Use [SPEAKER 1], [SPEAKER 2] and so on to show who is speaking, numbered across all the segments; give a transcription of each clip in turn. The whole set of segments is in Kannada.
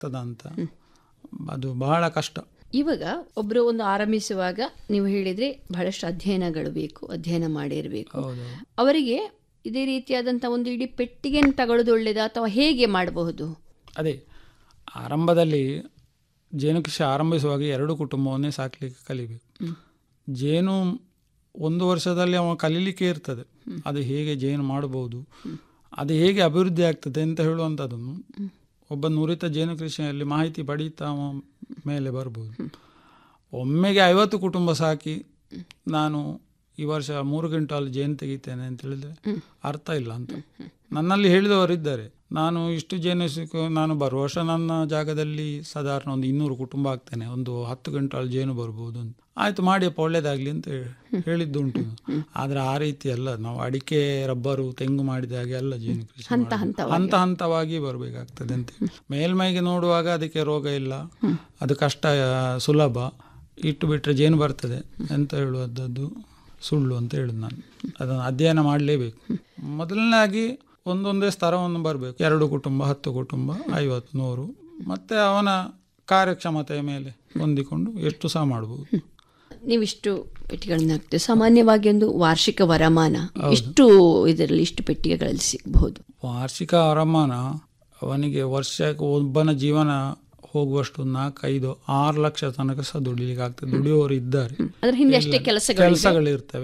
[SPEAKER 1] ಆಗ್ತದ ಅಂತ ಅದು ಬಹಳ ಕಷ್ಟ
[SPEAKER 2] ಇವಾಗ ಒಬ್ಬರು ಒಂದು ಆರಂಭಿಸುವಾಗ ನೀವು ಹೇಳಿದ್ರೆ ಬಹಳಷ್ಟು ಅಧ್ಯಯನಗಳು ಬೇಕು ಅಧ್ಯಯನ ಮಾಡಿರಬೇಕು
[SPEAKER 1] ಹೌದು
[SPEAKER 2] ಅವರಿಗೆ ಇದೇ ರೀತಿಯಾದಂಥ ಒಂದು ಇಡೀ ಪೆಟ್ಟಿಗೆಯನ್ನು ತಗೊಳ್ಳೋದು ಒಳ್ಳೆಯದಾ ಅಥವಾ ಹೇಗೆ ಮಾಡಬಹುದು
[SPEAKER 1] ಅದೇ ಆರಂಭದಲ್ಲಿ ಜೇನು ಕೃಷಿ ಆರಂಭಿಸುವಾಗ ಎರಡು ಕುಟುಂಬವನ್ನೇ ಸಾಕಲಿಕ್ಕೆ ಕಲಿಬೇಕು ಜೇನು ಒಂದು ವರ್ಷದಲ್ಲಿ ಅವ ಕಲೀಲಿಕ್ಕೆ ಇರ್ತದೆ ಅದು ಹೇಗೆ ಜೇನು ಮಾಡಬಹುದು ಅದು ಹೇಗೆ ಅಭಿವೃದ್ಧಿ ಆಗ್ತದೆ ಅಂತ ಹೇಳುವಂಥದ್ದನ್ನು ಒಬ್ಬ ನುರಿತ ಜೇನು ಕೃಷಿಯಲ್ಲಿ ಮಾಹಿತಿ ಪಡೀತಾ ಅವ ಮೇಲೆ ಬರ್ಬೋದು ಒಮ್ಮೆಗೆ ಐವತ್ತು ಕುಟುಂಬ ಸಾಕಿ ನಾನು ಈ ವರ್ಷ ಮೂರು ಕ್ವಿಂಟಾಲ್ ಜೇನು ತೆಗಿತೇನೆ ಅಂತ ಹೇಳಿದ್ರೆ ಅರ್ಥ ಇಲ್ಲ ಅಂತ ನನ್ನಲ್ಲಿ ಹೇಳಿದವರಿದ್ದಾರೆ ನಾನು ಇಷ್ಟು ಜೇನು ಸಿಕ್ಕ ನಾನು ಬರುವ ವರ್ಷ ನನ್ನ ಜಾಗದಲ್ಲಿ ಸಾಧಾರಣ ಒಂದು ಇನ್ನೂರು ಕುಟುಂಬ ಆಗ್ತೇನೆ ಒಂದು ಹತ್ತು ಕ್ವಿಂಟಾಲ್ ಜೇನು ಬರ್ಬೋದು ಅಂತ ಆಯ್ತು ಮಾಡಿಯಪ್ಪ ಒಳ್ಳೇದಾಗ್ಲಿ ಅಂತ ಹೇಳಿ- ಹೇಳಿದ್ದುಂಟು ಆದ್ರೆ ಆ ರೀತಿ ಅಲ್ಲ ನಾವು ಅಡಿಕೆ ರಬ್ಬರು ತೆಂಗು ಮಾಡಿದ ಹಾಗೆ ಅಲ್ಲ ಜೇನು ಕೃಷಿ
[SPEAKER 2] ಹಂತ
[SPEAKER 1] ಮಾಡೋದು. ಹಂತ ಹಂತವಾಗಿ ಬರಬೇಕಾಗ್ತದೆ ಅಂತ ಮೇಲ್ಮೈಗೆ ನೋಡುವಾಗ ಅದಕ್ಕೆ ರೋಗ ಇಲ್ಲ ಅದು ಕಷ್ಟ ಆ, ಸುಲಭ ಇಟ್ಟು ಬಿಟ್ಟರೆ ಜೇನು ಬರ್ತದೆ ಅಂತ ಹೇಳುವಂಥದ್ದು ಸುಳ್ಳು ಅಂತ ಹೇಳುದು ನಾನು ಅದನ್ನು ಅಧ್ಯಯನ ಮಾಡಲೇಬೇಕು ಮೊದಲನೇದಾಗಿ ಒಂದೊಂದೇ ಸ್ತರವನ್ನು ಬರಬೇಕು ಎರಡು ಕುಟುಂಬ ಹತ್ತು ಕುಟುಂಬ ಐವತ್ತು ನೂರು ಮತ್ತೆ ಅವನ ಕಾರ್ಯಕ್ಷಮತೆಯ ಮೇಲೆ ಹೊಂದಿಕೊಂಡು ಎಷ್ಟು ಸಹ ಮಾಡ್ಬೋದು
[SPEAKER 2] ನೀವಿಷ್ಟು ಪೆಟ್ಟಿಗೆಗಳನ್ನ ಹಾಕ್ತೀವಿ ಸಾಮಾನ್ಯವಾಗಿ ಒಂದು ವಾರ್ಷಿಕ ವರಮಾನ ಇಷ್ಟು ಇದರಲ್ಲಿ ಇಷ್ಟು ಪೆಟ್ಟಿಗೆಗಳಲ್ಲಿ ಸಿಗಬಹುದು
[SPEAKER 1] ವಾರ್ಷಿಕ ವರಮಾನ ಅವನಿಗೆ ವರ್ಷಕ್ಕೆ ಒಬ್ಬನ ಜೀವನ ಹೋಗುವಷ್ಟು ನಾಲ್ಕೈದು ಆರು ಲಕ್ಷ ತನಕ ಸಹ ದುಡಿಲಿಕ್ಕೆ ಆಗ್ತದೆ ದುಡಿಯುವವರು ಇದ್ದಾರೆ
[SPEAKER 2] ಅದ್ರ ಹಿಂದೆ ಅಷ್ಟೇ
[SPEAKER 1] ಇಲ್ಲ,
[SPEAKER 2] ಕೆಲಸಗಳು
[SPEAKER 1] ಕೆಲಸಗಳಿರ್ತವೆ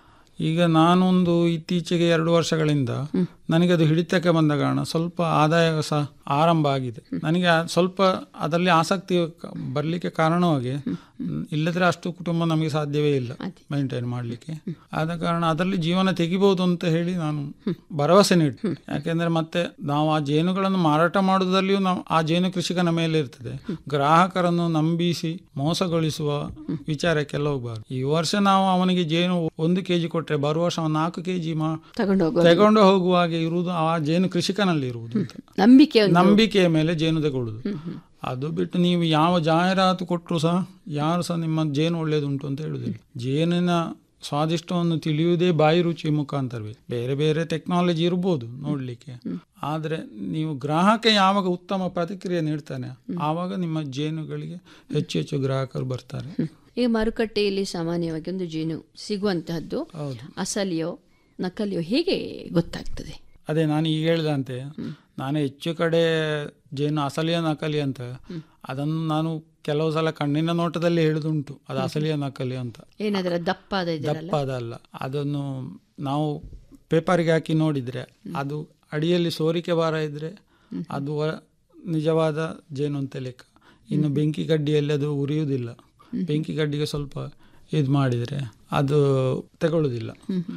[SPEAKER 1] ಈಗ ನಾನೊಂದು ಇತ್ತೀಚೆಗೆ ಎರಡು ವರ್ಷಗಳಿಂದ ನನಗೆ ಅದು ಹಿಡಿತಕ್ಕೆ ಬಂದ ಕಾರಣ ಸ್ವಲ್ಪ ಆದಾಯ ಸಹ ಆರಂಭ ಆಗಿದೆ ನನಗೆ ಆ ಸ್ವಲ್ಪ ಅದರಲ್ಲಿ ಆಸಕ್ತಿ ಕ- ಬರ್ಲಿಕ್ಕೆ ಕಾರಣವಾಗಿ ಮ್, ಇಲ್ಲದ್ರೆ ಅಷ್ಟು ಕುಟುಂಬ ನಮಗೆ ಸಾಧ್ಯವೇ ಇಲ್ಲ ಮೇಂಟೈನ್ ಮಾಡಲಿಕ್ಕೆ ಆದ ಕಾರಣ ಅದರಲ್ಲಿ ಜೀವನ ತೆಗಿಬಹುದು ಅಂತ ಹೇಳಿ ನಾನು ಭರವಸೆ ನೀಡ್ತೀನಿ ಯಾಕೆಂದ್ರೆ ಮತ್ತೆ ನಾವು ಆ ಜೇನುಗಳನ್ನು ಮಾರಾಟ ಮಾಡುವುದಲ್ಲಿಯೂ ನಾವು ಆ ಜೇನು ಕೃಷಿಕನ ಮೇಲೆ ಇರ್ತದೆ ಗ್ರಾಹಕರನ್ನು ನಂಬಿಸಿ ಮೋಸಗೊಳಿಸುವ ವಿಚಾರಕ್ಕೆಲ್ಲ ಹೋಗಬಾರ್ದು ಈ ವರ್ಷ ನಾವು ಅವನಿಗೆ ಜೇನು ಒಂದು ಕೆಜಿ ಕೊಟ್ರೆ ಬರುವ ವರ್ಷ ಅವನು ನಾಲ್ಕು ಕೆಜಿ ಮಾ
[SPEAKER 2] ತಗೊಂಡು ಹೋಗುವ
[SPEAKER 1] ತಗೊಂಡು ಹೋಗುವ ಹಾಗೆ ಇರುವುದು ಆ ಜೇನು ಕೃಷಿಕನಲ್ಲಿ ಇರುವುದು ಅಂತ.
[SPEAKER 2] ನಂಬಿಕೆ ಒಂದು
[SPEAKER 1] ನಂಬಿಕೆಯ ಮೇಲೆ ಜೇನು ತಗೊಳ್ಳುದು ಅದು ಬಿಟ್ಟು ನೀವು ಯಾವ ಜಾಹೀರಾತು ಕೊಟ್ಟರು ಸಹ ಯಾರು ಸಹ ನಿಮ್ಮ ಜೇನು ಒಳ್ಳೇದುಂಟು ಅಂತ ಹೇಳುದಿಲ್ಲ ಜೇನಿನ ಸ್ವಾದಿಷ್ಟವನ್ನು ತಿಳಿಯುವುದೇ ಬಾಯಿ ರುಚಿ ಮುಖಾಂತರವೇ ಬೇರೆ ಬೇರೆ ಟೆಕ್ನಾಲಜಿ ಇರ್ಬೋದು ನೋಡ್ಲಿಕ್ಕೆ ಆದ್ರೆ ನೀವು ಗ್ರಾಹಕ ಯಾವಾಗ ಉತ್ತಮ ಪ್ರತಿಕ್ರಿಯೆ ನೀಡ್ತಾನೆ ಆವಾಗ ನಿಮ್ಮ ಜೇನುಗಳಿಗೆ ಹೆಚ್ಚು ಹೆಚ್ಚು ಗ್ರಾಹಕರು ಬರ್ತಾರೆ
[SPEAKER 2] ಈಗ ಮಾರುಕಟ್ಟೆಯಲ್ಲಿ ಸಾಮಾನ್ಯವಾಗಿ ಒಂದು ಜೇನು ಸಿಗುವಂತಹದ್ದು
[SPEAKER 1] ಹೌದು
[SPEAKER 2] ಅಸಲಿಯೋ ನಕಲಿಯೋ ಹೇಗೆ ಗೊತ್ತಾಗ್ತದೆ
[SPEAKER 1] ಅದೇ ನಾನು ಈಗ ಹೇಳಿದಂತೆ ನಾನು ಹೆಚ್ಚು ಕಡೆ ಜೇನು ಅಸಲಿಯ ನಕಲಿ ಅಂತ ಅದನ್ನು ನಾನು ಕೆಲವು ಸಲ ಕಣ್ಣಿನ ನೋಟದಲ್ಲಿ ಹೇಳುದುಂಟು ಅದು ಅಸಲಿಯ ನಕಲಿ ಅಂತ
[SPEAKER 2] ಏನಾದ್ರ ದಪ್ಪಾದ ಇದರಲ್ಲ
[SPEAKER 1] ದಪ್ಪ ಅದಲ್ಲ ಅದನ್ನು ನಾವು ಪೇಪರ್ಗೆ ಹಾಕಿ ನೋಡಿದ್ರೆ ಅದು ಅಡಿಯಲ್ಲಿ ಸೋರಿಕೆ ಭಾರ ಇದ್ರೆ ಅದು ವ- ನಿಜವಾದ ಜೇನು ಅಂತ ಲೆಕ್ಕ ಇನ್ನು ಬೆಂಕಿ ಕಡ್ಡಿಯಲ್ಲಿ ಅದು ಉರಿಯುವುದಿಲ್ಲ ಬೆಂಕಿ ಕಡ್ಡಿಗೆ ಸ್ವಲ್ಪ ಇದು ಮಾಡಿದ್ರೆ ಅದು ತಗೊಳ್ಳುವುದಿಲ್ಲ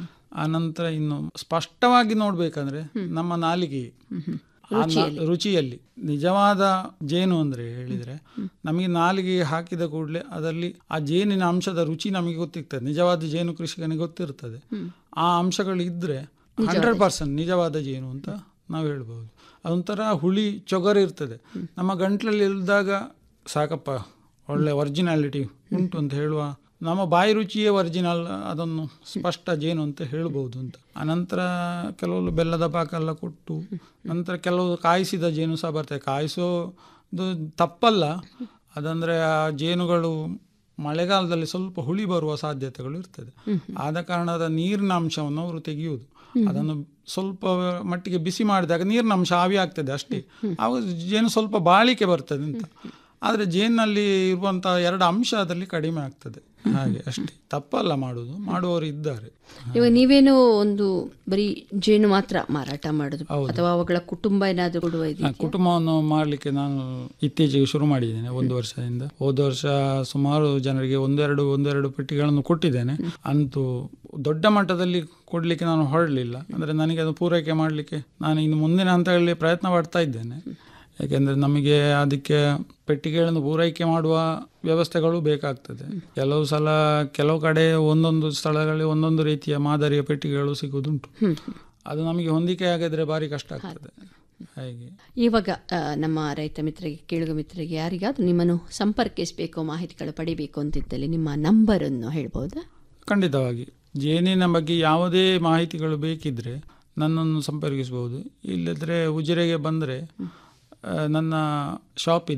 [SPEAKER 1] ಆನಂತರ ಇನ್ನು ಸ್ಪಷ್ಟವಾಗಿ ನೋಡ್ಬೇಕಂದ್ರೆ ನಮ್ಮ ನಾಲಿಗೆ ಆ ನಾ- ರುಚಿಯಲ್ಲಿ ನಿಜವಾದ ಜೇನು ಅಂದ್ರೆ ಹೇಳಿದ್ರೆ ನಮಗೆ ನಾಲಿಗೆ ಹಾಕಿದ ಕೂಡಲೇ ಅದರಲ್ಲಿ ಆ ಜೇನಿನ ಅಂಶದ ರುಚಿ ನಮಗೆ ಗೊತ್ತಿರ್ತದೆ ನಿಜವಾದ ಜೇನು ಕೃಷಿಕನಿಗೆ ಗೊತ್ತಿರ್ತದೆ ಆ ಅಂಶಗಳು ಇದ್ರೆ ಹಂಡ್ರೆಡ್ ಪರ್ಸೆಂಟ್ ನಿಜವಾದ ಜೇನು ಅಂತ ನಾವು ಹೇಳ್ಬೋದು ಅದೊಂಥರ ಹುಳಿ ಚೊಗರು ಇರ್ತದೆ ನಮ್ಮ ಗಂಟ್ಲಲ್ಲಿ ಇಳಿದಾಗ ಸಾಕಪ್ಪ ಒಳ್ಳೆ ಒರಿಜಿನಾಲಿಟಿ ಉಂಟು ಅಂತ ಹೇಳುವ ನಮ್ಮ ಬಾಯಿ ರುಚಿಯೇ ಒರಿಜಿನಲ್ ಅದನ್ನು ಸ್ಪಷ್ಟ ಜೇನು ಅಂತ ಹೇಳ್ಬೋದು ಅಂತ ಅನಂತರ ಕೆಲವು ಬೆಲ್ಲದ ಪಾಕ ಎಲ್ಲ ಕೊಟ್ಟು ನಂತರ ಕೆಲವು ಕಾಯಿಸಿದ ಜೇನು ಸಹ ಬರ್ತದೆ ಕಾಯಿಸೋದು ತಪ್ಪಲ್ಲ ಅದಂದ್ರೆ ಆ ಜೇನುಗಳು ಮಳೆಗಾಲದಲ್ಲಿ ಸ್ವಲ್ಪ ಹುಳಿ ಬರುವ ಸಾಧ್ಯತೆಗಳು ಇರ್ತದೆ ಆದ ಕಾರಣದ ನೀರಿನ ಅಂಶವನ್ನು ಅವರು ತೆಗೆಯುವುದು ಅದನ್ನು ಸ್ವಲ್ಪ ಮಟ್ಟಿಗೆ ಬಿಸಿ ಮಾಡಿದಾಗ ನೀರಿನ ಅಂಶ ಆವಿ ಆಗ್ತದೆ ಅಷ್ಟೇ ಆವಾಗ ಜೇನು ಸ್ವಲ್ಪ ಬಾಳಿಕೆ ಬರ್ತದೆ ಅಂತ ಆದರೆ ಜೇನಲ್ಲಿ ಇರುವಂಥ ಎರಡು ಅಂಶ ಅದರಲ್ಲಿ ಕಡಿಮೆ ಆಗ್ತದೆ ಹಾಗೆ ಅಷ್ಟೇ ತಪ್ಪಲ್ಲ ಮಾಡುವುದು ಮಾಡುವವರು ಇದ್ದಾರೆ
[SPEAKER 2] ಇವಾಗ ನೀವೇನು ಒಂದು ಬರೀ ಜೇನು ಮಾತ್ರ ಮಾರಾಟ ಮಾಡುದು ಅಥವಾ ಅವುಗಳ ಕುಟುಂಬ ಏನಾದ್ರು ಕೊಡುವ
[SPEAKER 1] ಆ,
[SPEAKER 2] ಇದೆಯಾ?
[SPEAKER 1] ಕುಟುಂಬವನ್ನು ಮಾಡಲಿಕ್ಕೆ ನಾನು ಇತ್ತೀಚೆಗೆ ಶುರು ಮಾಡಿದ್ದೇನೆ ಒಂದು ವರ್ಷದಿಂದ ಹೋದ ವರ್ಷ ಸುಮಾರು ಜನರಿಗೆ ಒಂದೆರಡು ಒಂದೆರಡು ಪೆಟ್ಟಿಗೆಗಳನ್ನು ಕೊಟ್ಟಿದ್ದೇನೆ ಅಂತೂ ದೊಡ್ಡ ಮಟ್ಟದಲ್ಲಿ ಕೊಡಲಿಕ್ಕೆ ನಾನು ಹೊರಡಲಿಲ್ಲ ಅಂದರೆ ನನಗೆ ಅದು ಪೂರೈಕೆ ಮಾಡಲಿಕ್ಕೆ ನಾನು ಇನ್ನು ಮುಂದಿನ ಹಂತಗಳಲ್ಲಿ ಪ್ರಯತ್ನ ಪಡ್ತಾ ಇದ್ದೇನೆ ಯಾಕೆಂದರೆ ನಮಗೆ ಅದಕ್ಕೆ ಪೆಟ್ಟಿಗೆಗಳನ್ನು ಪೂರೈಕೆ ಮಾಡುವ ವ್ಯವಸ್ಥೆಗಳು ಬೇಕಾಗ್ತದೆ ಕೆಲವು ಸಲ ಕೆಲವು ಕಡೆ ಒಂದೊಂದು ಸ್ಥಳಗಳಲ್ಲಿ ಒಂದೊಂದು ರೀತಿಯ ಮಾದರಿಯ ಪೆಟ್ಟಿಗೆಗಳು ಸಿಗುವುದುಂಟು ಅದು ನಮಗೆ ಹೊಂದಿಕೆ ಆಗಿದ್ರೆ ಭಾರಿ ಕಷ್ಟ ಆಗ್ತದೆ ಹಾಗೆ
[SPEAKER 2] ಇವಾಗ ಆ, ನಮ್ಮ ರೈತ ಮಿತ್ರರಿಗೆ ಕೇಳುಗ ಮಿತ್ರರಿಗೆ ಯಾರಿಗಾದ್ರೂ ನಿಮ್ಮನ್ನು ಸಂಪರ್ಕಿಸಬೇಕು ಮಾಹಿತಿಗಳು ಪಡಿಬೇಕು ಅಂತಿದ್ದಲ್ಲಿ ನಿಮ್ಮ ನಂಬರನ್ನು ಹೇಳ್ಬೋದಾ
[SPEAKER 1] ಖಂಡಿತವಾಗಿ ಜೇನಿನ ಬಗ್ಗೆ ಯಾವುದೇ ಮಾಹಿತಿಗಳು ಬೇಕಿದ್ರೆ ನನ್ನನ್ನು ಸಂಪರ್ಕಿಸಬಹುದು ಇಲ್ಲದ್ರೆ ಉಜಿರೆಗೆ ಬಂದರೆ ಆ, ನನ್ನ ಶಾಪ್